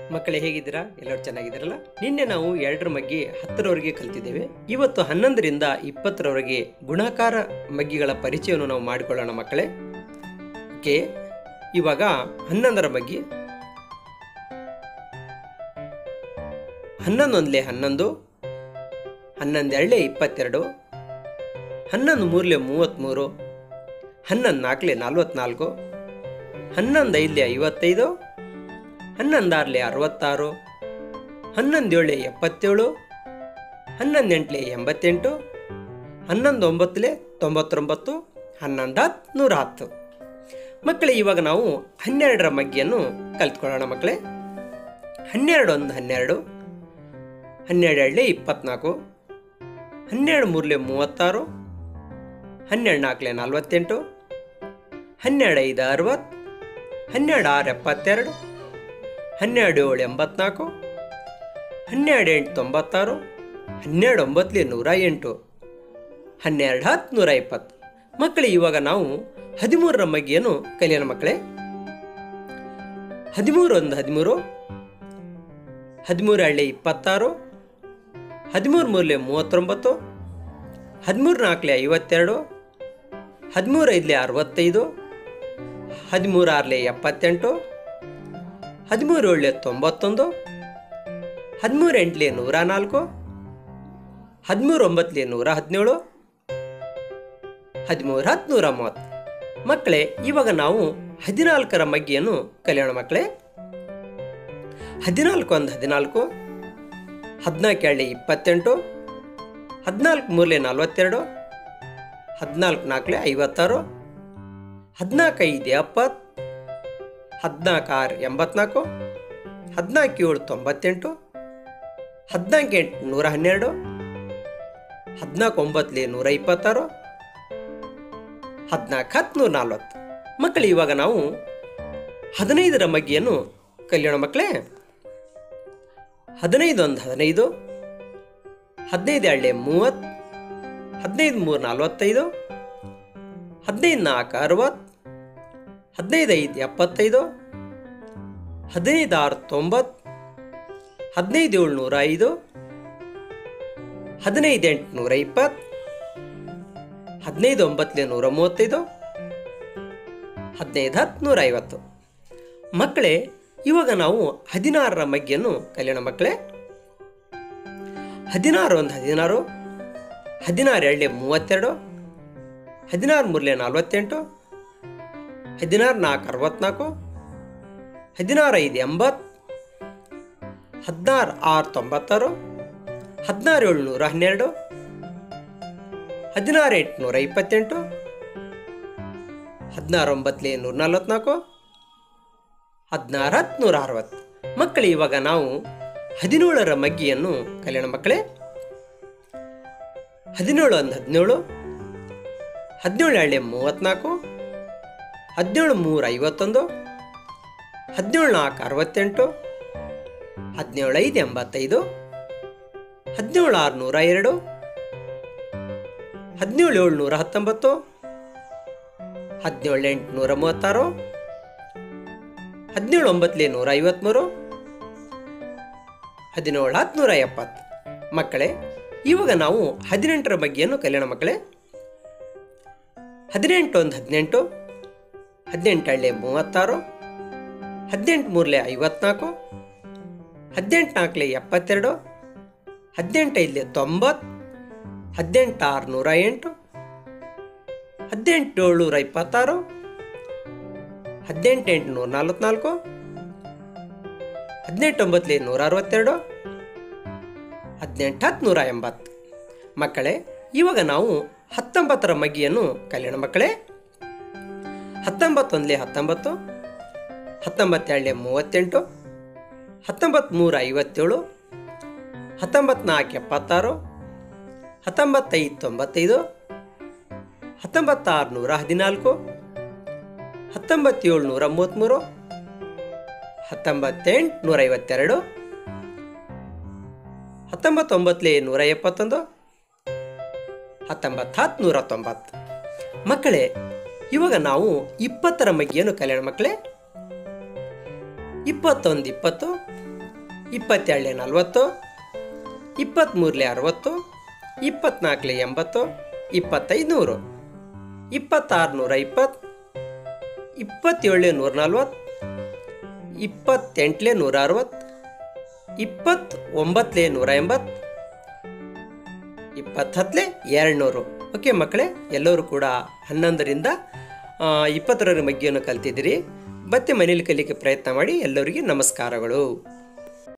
ಮಕ್ಕಳೇ ಹೇಗಿದ್ದೀರಾ ಎಲ್ಲರೂ ಚೆನ್ನಾಗಿದ್ದೀರಲ್ಲ ನಿನ್ನೆ ನಾವು ಎರಡರ ಮಗ್ಗಿ ಹತ್ತರವರೆಗೆ ಕಲ್ತಿದ್ದೇವೆ ಇವತ್ತು ಹನ್ನೊಂದರಿಂದ ಇಪ್ಪತ್ತರವರೆಗೆ ಗುಣಾಕಾರ ಮಗ್ಗಿಗಳ ಪರಿಚಯವನ್ನು ನಾವು ಮಾಡಿಕೊಳ್ಳೋಣ ಮಕ್ಕಳೇ ಓಕೆ ಇವಾಗ ಹನ್ನೊಂದರ ಮಗ್ಗಿ ಹನ್ನೊಂದೊಂದಲೇ ಹನ್ನೊಂದು ಹನ್ನೊಂದು ಎರಡಲೇ ಇಪ್ಪತ್ತೆರಡು ಹನ್ನೊಂದು ಮೂರಲೇ ಮೂವತ್ತ್ಮೂರು ಹನ್ನೊಂದು ನಾಲ್ಕಲೇ ನಲ್ವತ್ನಾಲ್ಕು ಹನ್ನೊಂದು ಐದಲೇ ಐವತ್ತೈದು ಹನ್ನೊಂದು ಆರಲೇ ಅರವತ್ತಾರು ಹನ್ನೊಂದು ಏಳಲೇ ಎಪ್ಪತ್ತೇಳು ಹನ್ನೊಂದು ಎಂಟಲೇ ಎಂಬತ್ತೆಂಟು ಹನ್ನೊಂದು ಒಂಬತ್ತಲೇ ತೊಂಬತ್ತೊಂಬತ್ತು ಹನ್ನೊಂದು ಹತ್ತು ನೂರ ಹತ್ತು ಮಕ್ಕಳೇ ಇವಾಗ ನಾವು ಹನ್ನೆರಡರ ಮಗ್ಗಿಯನ್ನು ಕಲ್ತ್ಕೊಳ್ಳೋಣ ಮಕ್ಕಳೇ ಹನ್ನೆರಡು ಒಂದು ಹನ್ನೆರಡು ಹನ್ನೆರಡು ಎರಡಲೇ ಇಪ್ಪತ್ನಾಲ್ಕು ಹನ್ನೆರಡು ಮೂರಲೇ ಮೂವತ್ತಾರು ಹನ್ನೆರಡು ನಾಲ್ಕಲೇ ನಲ್ವತ್ತೆಂಟು ಹನ್ನೆರಡು ಐದು ಅರವತ್ತು ಹನ್ನೆರಡು ಆರು ಎಪ್ಪತ್ತೆರಡು ಹನ್ನೆರಡು ಏಳು ಎಂಬತ್ನಾಲ್ಕು ಹನ್ನೆರಡು ಎಂಟು ತೊಂಬತ್ತಾರು ಹನ್ನೆರಡು ಒಂಬತ್ತಲೇ ನೂರ ಎಂಟು ಹನ್ನೆರಡು ಹತ್ತು ನೂರ ಇಪ್ಪತ್ತು ಮಕ್ಕಳೇ ಇವಾಗ ನಾವು ಹದಿಮೂರರ ಮಗ್ಗಿಯನ್ನು ಕಲಿಯೋಣ ಮಕ್ಕಳೇ ಹದಿಮೂರು ಒಂದು ಹದಿಮೂರು ಹದಿಮೂರು ಹಳ್ಳಿ ಇಪ್ಪತ್ತಾರು ಹದಿಮೂರು ಮೂರಲೆ ಮೂವತ್ತೊಂಬತ್ತು ಹದಿಮೂರು ನಾಲ್ಕಲೆ ಐವತ್ತೆರಡು ಹದಿಮೂರು ಐದಲೆ ಅರವತ್ತೈದು ಹದಿಮೂರು ಆರಲೆ ಎಪ್ಪತ್ತೆಂಟು ಹದಿಮೂರು ಏಳಲೆ ತೊಂಬತ್ತೊಂದು ಹದಿಮೂರು ಎಂಟಲೆ ನೂರ ನಾಲ್ಕು ಹದಿಮೂರು ಒಂಬತ್ತಲೆ ನೂರ ಹದಿನೇಳು ಹದಿಮೂರು ಹತ್ತು ನೂರ ಮೂವತ್ತು ಮಕ್ಕಳೇ ಇವಾಗ ನಾವು ಹದಿನಾಲ್ಕರ ಮಗ್ಗಿಯನ್ನು ಕಲಿಯೋಣ ಮಕ್ಕಳೇ ಹದಿನಾಲ್ಕು ಒಂದು ಹದಿನಾಲ್ಕು ಹದಿನಾಲ್ಕು ಎರಡಲೆ ಇಪ್ಪತ್ತೆಂಟು ಹದಿನಾಲ್ಕು ಮೂರಲೆ ನಲ್ವತ್ತೆರಡು ಹದಿನಾಲ್ಕು ನಾಲ್ಕಲೆ ಐವತ್ತಾರು ಹದಿನಾಲ್ಕು ಐದು ಎಪ್ಪತ್ತು ಹದಿನಾಲ್ಕು ಆರು ಎಂಬತ್ನಾಲ್ಕು ಹದಿನಾಲ್ಕು ಏಳು ತೊಂಬತ್ತೆಂಟು ಹದಿನಾಲ್ಕು ಎಂಟು ನೂರ ಹನ್ನೆರಡು ಹದಿನಾಲ್ಕು ಒಂಬತ್ತಲೆ ನೂರ ಇಪ್ಪತ್ತಾರು ಹದಿನಾಲ್ಕು ಹತ್ತು ನೂರ ನಲ್ವತ್ತು ಮಕ್ಕಳು ಇವಾಗ ನಾವು ಹದಿನೈದರ ಮಗ್ಗಿಯನ್ನು ಕಲಿಯೋಣ ಮಕ್ಕಳೇ ಹದಿನೈದು ಒಂದು ಹದಿನೈದು ಹದಿನೈದು ಎರಡೇ ಮೂವತ್ತು ಹದಿನೈದು ಮೂರು ನಲ್ವತ್ತೈದು ಹದಿನೈದು ನಾಲ್ಕು ಅರವತ್ತು ಹದಿನೈದು ಐದು ಎಪ್ಪತ್ತೈದು ಹದಿನೈದು ಆರು ತೊಂಬತ್ತು ಹದಿನೈದು ಏಳು ನೂರ ಐದು ಹದಿನೈದು ಎಂಟು ನೂರ ಇಪ್ಪತ್ತು ಹದಿನೈದು ಒಂಬತ್ತಲೇ ನೂರ ಮೂವತ್ತೈದು ಹದಿನೈದು ಹತ್ತು ನೂರ ಐವತ್ತು ಮಕ್ಕಳೇ ಇವಾಗ ನಾವು ಹದಿನಾರರ ಮಗ್ಗಿಯನ್ನು ಕಲಿಯೋಣ ಮಕ್ಕಳೇ ಹದಿನಾರು ಒಂದು ಹದಿನಾರು ಹದಿನಾರು ಎರಡಲೇ ಮೂವತ್ತೆರಡು ಹದಿನಾರು ಮೂರಲೇ ನಲ್ವತ್ತೆಂಟು ಹದಿನಾರು ನಾಲ್ಕು ಅರವತ್ನಾಲ್ಕು ಹದಿನಾರು ಐದು ಎಂಬತ್ತು ಹದಿನಾರು ಆರು ತೊಂಬತ್ತಾರು ಹದಿನಾರು ಏಳು ನೂರ ಹನ್ನೆರಡು ಹದಿನಾರು ಎಂಟು ನೂರ ಇಪ್ಪತ್ತೆಂಟು ಹದಿನಾರು ಒಂಬತ್ತಲೇ ನೂರ ನಲ್ವತ್ನಾಲ್ಕು ಹದಿನಾರು ಹತ್ತು ನೂರ ಅರವತ್ತು ಮಕ್ಕಳು ಇವಾಗ ನಾವು ಹದಿನೇಳರ ಮಗ್ಗಿಯನ್ನು ಕಲಿಯೋಣ ಮಕ್ಕಳೇ ಹದಿನೇಳು ಒಂದು ಹದಿನೇಳು ಹದಿನೇಳು ಎರಡೇ ಮೂವತ್ತ್ನಾಲ್ಕು ಹದಿನೇಳು ಮೂರು ಐವತ್ತೊಂದು ಹದಿನೇಳು ನಾಲ್ಕು ಅರವತ್ತೆಂಟು ಹದಿನೇಳು ಐದು ಎಂಬತ್ತೈದು ಹದಿನೇಳು ಆರು ನೂರ ಎರಡು ಹದಿನೇಳು ಏಳು ನೂರ ಹತ್ತೊಂಬತ್ತು ಹದಿನೇಳು ಎಂಟು ನೂರ ಮೂವತ್ತಾರು ಹದಿನೇಳು ಒಂಬತ್ತಲೇ ನೂರ ಐವತ್ತ್ಮೂರು ಹದಿನೇಳು ಹತ್ತು ಎಪ್ಪತ್ತು ಮಕ್ಕಳೇ ಇವಾಗ ನಾವು ಹದಿನೆಂಟರ ಬಗ್ಗೆಯನ್ನು ಕಲಿಯೋಣ ಮಕ್ಕಳೇ ಹದಿನೆಂಟು ಒಂದು ಹದಿನೆಂಟು ಹದಿನೆಂಟು ಹಳ್ಳಿ ಮೂವತ್ತಾರು ಹದಿನೆಂಟು ಮೂರಲೆ ಐವತ್ನಾಲ್ಕು ಹದಿನೆಂಟು ನಾಲ್ಕಲೆ ಎಪ್ಪತ್ತೆರಡು ಹದಿನೆಂಟು ಐದಲೆ ತೊಂಬತ್ತು ಹದಿನೆಂಟು ಆರು ನೂರ ಎಂಟು ಹದಿನೆಂಟು ಏಳ್ನೂರ ಇಪ್ಪತ್ತಾರು ಹದಿನೆಂಟು ಎಂಟು ನೂರ ನಲ್ವತ್ನಾಲ್ಕು ಹದಿನೆಂಟು ಒಂಬತ್ತಲೇ ನೂರ ಅರವತ್ತೆರಡು ಹದಿನೆಂಟು ಹತ್ತು ನೂರ ಎಂಬತ್ತು ಮಕ್ಕಳೇ ಇವಾಗ ನಾವು ಹತ್ತೊಂಬತ್ತರ ಮಗ್ಗಿಯನ್ನು ಕಲಿಯೋಣ ಮಕ್ಕಳೇ ಹತ್ತೊಂಬತ್ತೊಂದಲೇ ಹತ್ತೊಂಬತ್ತು ಹತ್ತೊಂಬತ್ತೆರಡಲೇ ಮೂವತ್ತೆಂಟು ಹತ್ತೊಂಬತ್ತು ನೂರ ಐವತ್ತೇಳು ಹತ್ತೊಂಬತ್ತು ನಾಲ್ಕು ಎಪ್ಪತ್ತಾರು ಹತ್ತೊಂಬತ್ತೈದು ತೊಂಬತ್ತೈದು ಹತ್ತೊಂಬತ್ತಾರು ನೂರ ಹದಿನಾಲ್ಕು ಹತ್ತೊಂಬತ್ತೇಳು ನೂರ ಮೂವತ್ತ್ಮೂರು ಹತ್ತೊಂಬತ್ತೆಂಟು ನೂರ ಐವತ್ತೆರಡು ಹತ್ತೊಂಬತ್ತೊಂಬತ್ತಲೇ ನೂರ ಎಪ್ಪತ್ತೊಂದು ಹತ್ತೊಂಬತ್ತು ಹತ್ತು ನೂರ ತೊಂಬತ್ತು ಮಕ್ಕಳೇ ಇವಾಗ ನಾವು ಇಪ್ಪತ್ತರ ಮಗ್ಗಿಯನ್ನು ಕಲಿಯೋಣ ಮಕ್ಕಳೇ ಇಪ್ಪತ್ತೊಂದು ಇಪ್ಪತ್ತು ಇಪ್ಪತ್ತೆರಡಲೆ ನಲ್ವತ್ತು ಇಪ್ಪತ್ತ್ಮೂರಲೆ ಅರವತ್ತು ಇಪ್ಪತ್ನಾಲ್ಕಲೆ ಎಂಬತ್ತು ಇಪ್ಪತ್ತೈದು ನೂರು ಇಪ್ಪತ್ತಾರು ನೂರ ಇಪ್ಪತ್ತು ಇಪ್ಪತ್ತೇಳಲೆ ನೂರ ನಲ್ವತ್ತು ಇಪ್ಪತ್ತೆಂಟಲೆ ನೂರ ಅರವತ್ತು ಇಪ್ಪತ್ತು ಒಂಬತ್ತಲೆ ನೂರ ಎಂಬತ್ತು ಇಪ್ಪತ್ತತ್ತಲೆ ಎರಡು ನೂರು ಓಕೆ ಮಕ್ಕಳೇ ಎಲ್ಲರೂ ಕೂಡ ಹನ್ನೊಂದರಿಂದ ಆ, ಇಪ್ಪತ್ತರವರೆಗೆ ಮಗ್ಗಿಯನ್ನು ಕಲ್ತಿದ್ದೀರಿ ಮತ್ತೆ ಮನೇಲಿ ಕಲಿಯಕ್ಕೆ ಪ್ರಯತ್ನ ಮಾಡಿ ಎಲ್ಲರಿಗೆ ನಮಸ್ಕಾರಗಳು